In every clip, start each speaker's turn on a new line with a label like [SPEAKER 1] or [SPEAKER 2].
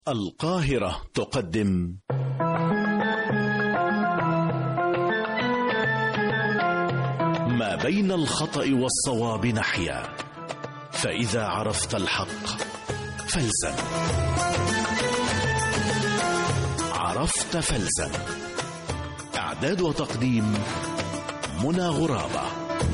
[SPEAKER 1] القاهرة تقدم ما بين الخطأ والصواب نحيا فإذا عرفت الحق فالزم عرفت فالزم إعداد وتقديم منى غرابة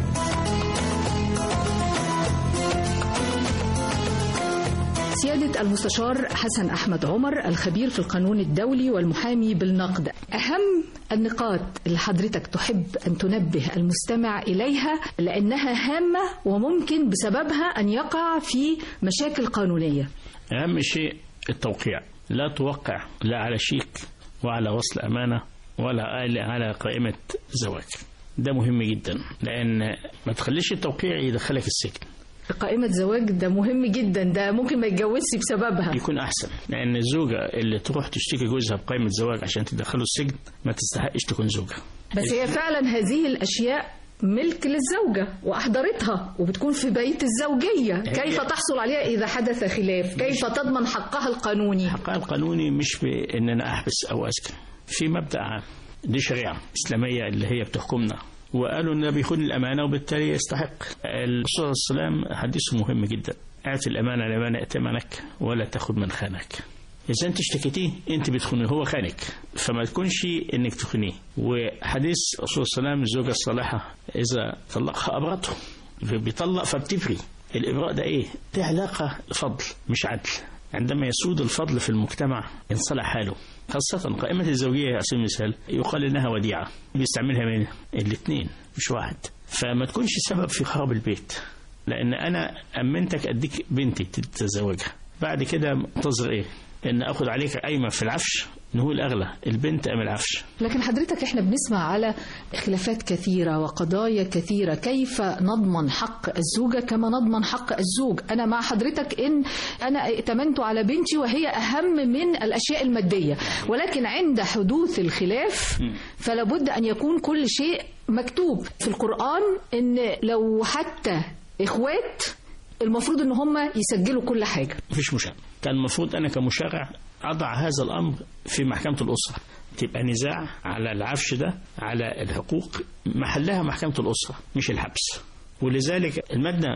[SPEAKER 2] سيادة المستشار حسن أحمد عمر الخبير في القانون الدولي والمحامي بالنقد أهم النقاط اللي حضرتك تحب أن تنبه المستمع إليها لأنها هامة وممكن بسببها أن يقع في مشاكل قانونية
[SPEAKER 3] أهم شيء التوقيع لا توقع لا على شيك وعلى وصل أمانة ولا على قائمة زواج ده مهم جدا لأن ما تخليش التوقيع يدخلك السجن
[SPEAKER 2] قائمة زواج ده مهم جدا ده ممكن ما يتجوزش بسببها
[SPEAKER 3] يكون أحسن لأن الزوجة اللي تروح تشتكي جوزها بقائمة زواج عشان تدخله السجن ما تستحقش تكون زوجة
[SPEAKER 2] بس هي فعلا هذه الأشياء ملك للزوجة وأحضرتها وبتكون في بيت الزوجية كيف تحصل عليها إذا حدث خلاف كيف تضمن حقها القانوني
[SPEAKER 3] حقها القانوني مش في إن أنا أحبس أو أسكن في مبدأ عام دي شريعة إسلامية اللي هي بتحكمنا وقالوا ان بيخون الامانه وبالتالي يستحق الرسول صلى الله عليه وسلم حديثه مهم جدا اعطي الامانه لمن ائتمنك ولا تاخذ من خانك اذا انت اشتكيتيه انت بتخونيه هو خانك فما تكونش انك تخونيه وحديث الرسول صلى الله عليه وسلم الزوجه الصالحه اذا طلقها ابرته بيطلق فبتبري الابراء ده ايه؟ ده علاقه فضل مش عدل عندما يسود الفضل في المجتمع انصلح حاله خاصة قائمة الزوجية على سبيل المثال يقال إنها وديعة بيستعملها مين؟ الاثنين مش واحد فما تكونش سبب في خراب البيت لأن أنا أمنتك أديك بنتي تتزوجها بعد كده منتظر إيه؟ إن أخذ عليك قايمة في العفش نهو الأغلى البنت أم العفش
[SPEAKER 2] لكن حضرتك احنا بنسمع على خلافات كثيرة وقضايا كثيرة كيف نضمن حق الزوجة كما نضمن حق الزوج أنا مع حضرتك إن أنا ائتمنت على بنتي وهي أهم من الأشياء المادية ولكن عند حدوث الخلاف فلا بد أن يكون كل شيء مكتوب في القرآن إن لو حتى إخوات المفروض ان هم يسجلوا كل حاجه
[SPEAKER 3] مفيش مشكله كان المفروض انا كمشرع اضع هذا الامر في محكمه الاسره تبقى نزاع على العفش ده على الحقوق محلها محكمه الاسره مش الحبس ولذلك الماده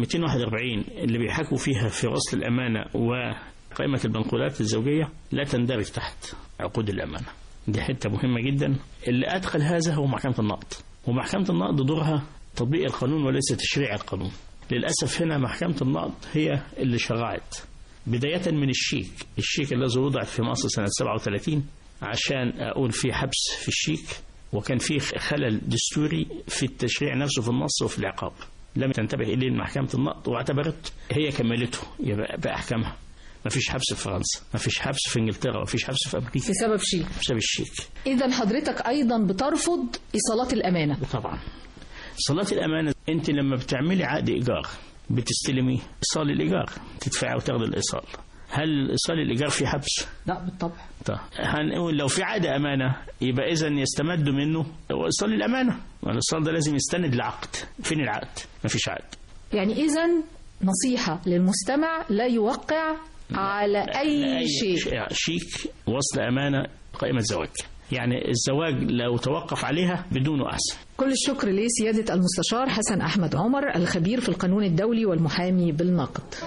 [SPEAKER 3] 241 اللي بيحكوا فيها في غسل الامانه وقائمه المنقولات الزوجيه لا تندرج تحت عقود الامانه دي حته مهمه جدا اللي ادخل هذا هو محكمه النقد ومحكمه النقد دورها تطبيق القانون وليس تشريع القانون للأسف هنا محكمة النقد هي اللي شرعت بداية من الشيك الشيك الذي وضع في مصر سنة 37 عشان أقول في حبس في الشيك وكان في خلل دستوري في التشريع نفسه في النص وفي العقاب لم تنتبه إليه محكمة النقد واعتبرت هي كملته يبقى بأحكامها ما فيش حبس في فرنسا ما فيش حبس في انجلترا ما فيش حبس في امريكا
[SPEAKER 2] بسبب شيك
[SPEAKER 3] بسبب الشيك
[SPEAKER 2] اذا حضرتك ايضا بترفض ايصالات الامانه
[SPEAKER 3] طبعا صلاة الأمانة أنت لما بتعملي عقد إيجار بتستلمي إيصال الإيجار تدفعي وتاخدي الإيصال هل إيصال الإيجار في حبس؟
[SPEAKER 2] لا بالطبع
[SPEAKER 3] طيب هنقول لو في عقد أمانة يبقى إذا يستمد منه إيصال الأمانة والإيصال ده لازم يستند لعقد فين العقد؟ ما فيش عقد
[SPEAKER 2] يعني إذا نصيحة للمستمع لا يوقع على أي,
[SPEAKER 3] أي
[SPEAKER 2] شيء
[SPEAKER 3] شيك وصل أمانة قائمة زواج يعني الزواج لو توقف عليها بدونه أحسن
[SPEAKER 2] كل الشكر لسيادة المستشار حسن أحمد عمر الخبير في القانون الدولي والمحامي بالنقد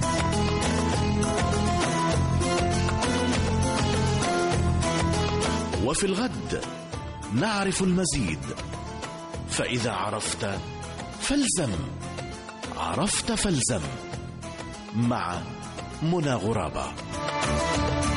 [SPEAKER 1] وفي الغد نعرف المزيد فإذا عرفت فالزم عرفت فالزم مع منى غرابه